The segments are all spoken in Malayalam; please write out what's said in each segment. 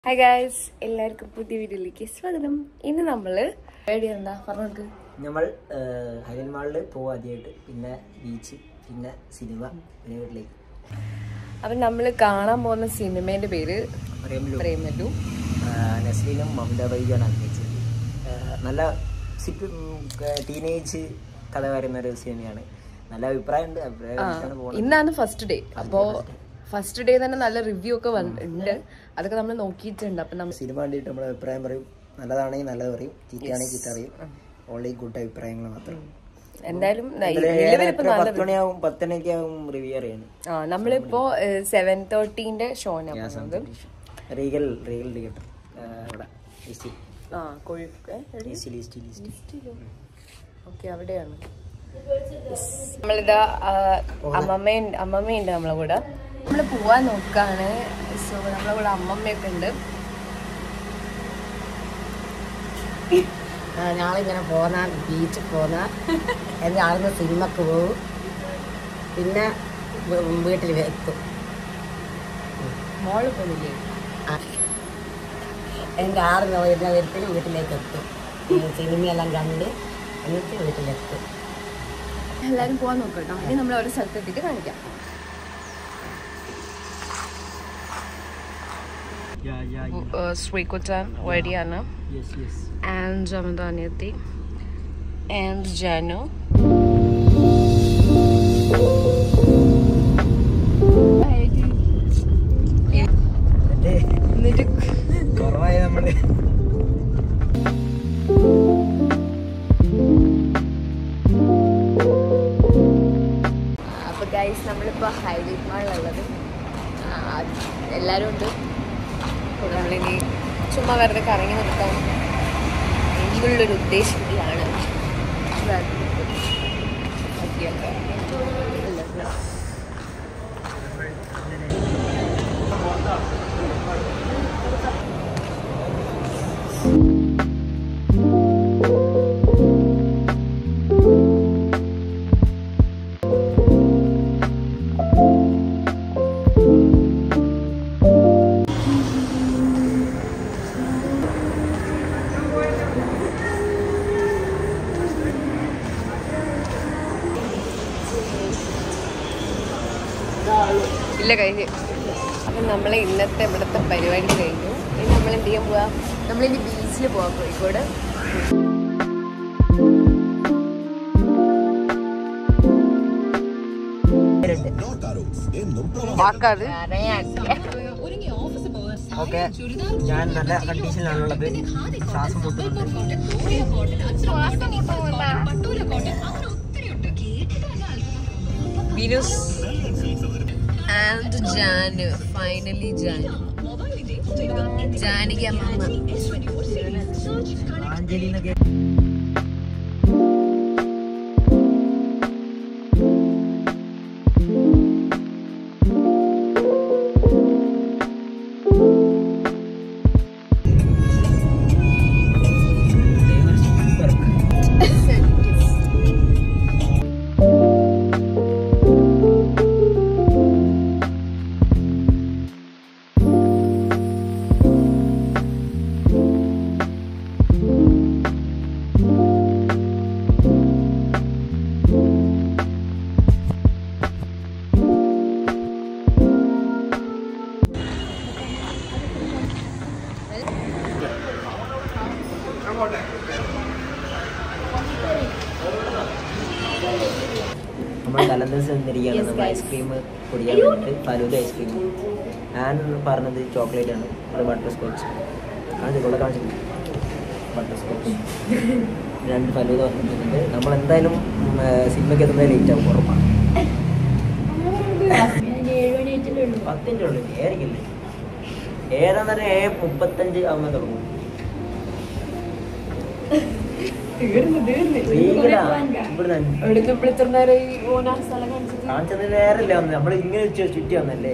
ഹായ് ഗായ്സ് എല്ലാവർക്കും പുതിയ വീഡിയോയിലേക്ക് സ്വാഗതം ഇന്ന് നമ്മള് എവിടെയാ എന്താ പറഞ്ഞു നമ്മൾ ഹൈലൻ മാളിൽ പോകും ആദ്യമായിട്ട് പിന്നെ ബീച്ച് പിന്നെ സിനിമ പിന്നെ വീട്ടിലേക്ക് അപ്പൊ നമ്മൾ കാണാൻ പോകുന്ന സിനിമേന്റെ പേര് പറയുമ്പോൾ പ്രേമലു നസ്രീനും മമത വൈജാണ് അഭിനയിച്ചത് ആ, നല്ല സിപ്പ് ടീനേജ് കഥ പറയുന്ന ഒരു സിനിമയാണ് നല്ല അഭിപ്രായമുണ്ട് അഭിപ്രായമാണ് പോകുന്നത് ഇന്നാണ് ഫസ്റ്റ് ഡേ അപ്പോ ഫസ്റ്റ് ഡേ തന്നെ നല്ല റിവ്യൂ ഒക്കെ വന്നിട്ടുണ്ട് അതൊക്കെ നമ്മൾ നോക്കിയിട്ടുണ്ട് അപ്പൊ നമ്മൾ സിനിമ കണ്ടിട്ട് നമ്മൾ അഭിപ്രായം പറയും നല്ലതാണെങ്കിൽ നല്ലത് പറയും ചീത്തയാണെങ്കിൽ ചീത്ത പറയും ഓൺലി ഗുഡ് അഭിപ്രായങ്ങൾ മാത്രം എന്തായാലും ന- എന്തായാലും നിലവിൽ ഏറെ ഇപ്പൊ എത്ര നല്ല പത്ത് മണിയാവും പത്തനൊക്കെ ആവും റിവ്യൂ അറിയാൻ ആ നമ്മളിപ്പോ സെവൻ തേർട്ടീന്റെ ഷോനാണ് പോകുന്നത് റീഗൽ റീഗൽ ടിക്കറ്റ് ഇവിടെ ഈസ്റ്റ് ആ Kozhikode east east east okay അവിടെയാണ് നമ്മളിതാ ആ, അമ്മമ്മയുണ്ട് അമ്മമ്മയുണ്ട് നമ്മളെ കൂടെ നമ്മൾ പോവാൻ നോക്കാണ് സോ നമ്മളെ കൂടെ അമ്മമ്മയൊക്കെ ഉണ്ട് ഞങ്ങളിങ്ങനെ പോന്ന ബീച്ചിൽ പോന്ന എൻ്റെ ആളുന്ന സിനിമക്ക് പോകും പിന്നെ വീ- വീട്ടിൽ എത്തും മോള് പോണില്ലേ ആ. എൻ്റെ ആടുന്ന വരുന്ന വരത്തിന് വീട്ടിലേക്ക് എത്തും ഈ സിനിമയെല്ലാം കണ്ട് എന്നിട്ട് വീട്ടിലെത്തും എല്ലാരും പോവാൻ നോക്കട്ടോ ഇനി നമ്മൾ ഓരോ സ്ഥലത്ത് എത്തിയിട്ട് കാണിക്കാം Yeah, yeah, yeah. ശ്രീകുട്ടൻ വഴിയാണ് Yes, yes. ആൻഡ് ജമന്ത അനിയത്തി ആൻഡ് ജാനു എന്നിട്ട് എന്നിട്ട് കുറവായി നമ്മള് അപ്പോൾ ഗൈസ് നമ്മളിപ്പോൾ ഹൈലൈറ്റ് മാളിലുള്ളത് എല്ലാവരും ഉണ്ട് അപ്പോൾ നമ്മളിനി ചുമ്മാ വെറുതെ കറങ്ങി നിർത്താൻ എന്നുള്ളൊരു ഉദ്ദേശത്തിലാണ് ഓക്കെ ഇല്ല കഴിഞ്ഞ് അപ്പം നമ്മൾ ഇന്നത്തെ ഇവിടുത്തെ പരിപാടി കഴിഞ്ഞു ഇനി നമ്മൾ എന്ത് ചെയ്യാൻ പോവാ നമ്മളിനി ബീച്ചിൽ പോവാം കോഴിക്കോട് വാക്കാത് ഓക്കെ ഞാൻ നല്ല കണ്ടീഷനിലാണുള്ളത് ശ്വാസം മുട്ടുന്നുണ്ട് വിനുസ് ആൻഡ് ജാനു ഫൈനലി ജാനു ജാനകി അമ്മ ആഞ്ജലി എന്നൊക്കെ നമ്മൾ കലന്തസ് എന്നിരിക്കുകയാണ് നമ്മൾ ഐസ്ക്രീം കുടിക്കാൻ വേണ്ടിയിട്ട് ഫലൂദ ഐസ്ക്രീം ഞാൻ പറഞ്ഞത് ചോക്ലേറ്റ് ആണ് അത് ബട്ടർ സ്കോച്ച് കാണിച്ചു കൂടെ കാണിച്ചു ബട്ടർ സ്കോച്ച് രണ്ട് ഫലൂദ വന്നിട്ടുണ്ട് നമ്മൾ എന്തായാലും ഉം, ഏ, സിനിമയ്ക്ക് എത്തുന്നത് ലേറ്റ് ആവും ഉറപ്പാണ് പത്തിൻ്റെ ഉള്ളിൽ ഏറിക്കില്ലേ ഏതാന്ന് പറഞ്ഞാൽ ഏ മുപ്പത്തഞ്ച് ആവുമ്പോൾ തുടങ്ങും ഭീകരാ. ഇവിടുന്ന് കാണിച്ചത് നേരല്ലേ വന്നത് നമ്മൾ ഇങ്ങനെ ചു- ചുറ്റി വന്നല്ലേ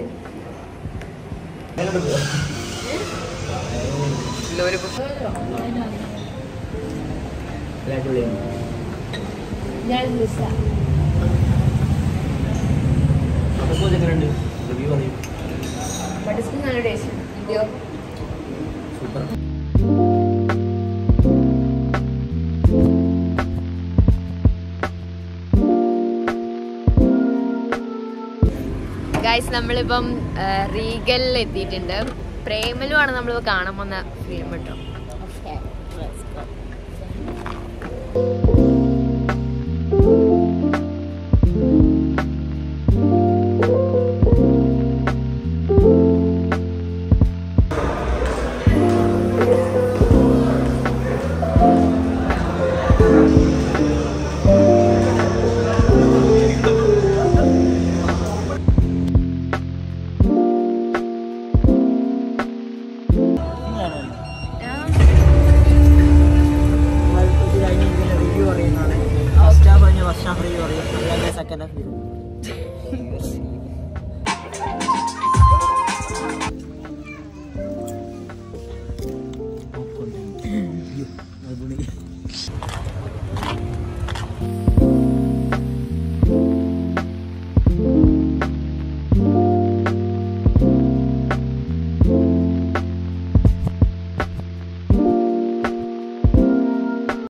അടിപൊളിയാണ് നമുക്ക് എങ്ങനെയുണ്ട് റിവ്യൂ പറയും നല്ല ടേസ്റ്റ് സൂപ്പർ ഗൈസ് നമ്മളിപ്പം റീഗലിൽ എത്തിയിട്ടുണ്ട് പ്രേമലുമാണ് നമ്മൾ കാണാൻ വന്ന ഫിലിം കേട്ടോ റിവ്യൂ പറയുന്നതാണ് ഫസ്റ്റ് ഹാഫ് കഴിഞ്ഞ ഫസ്റ്റ് ഹാഫ് റിവ്യൂ പറയും സെക്കൻഡ് ഹാഫ്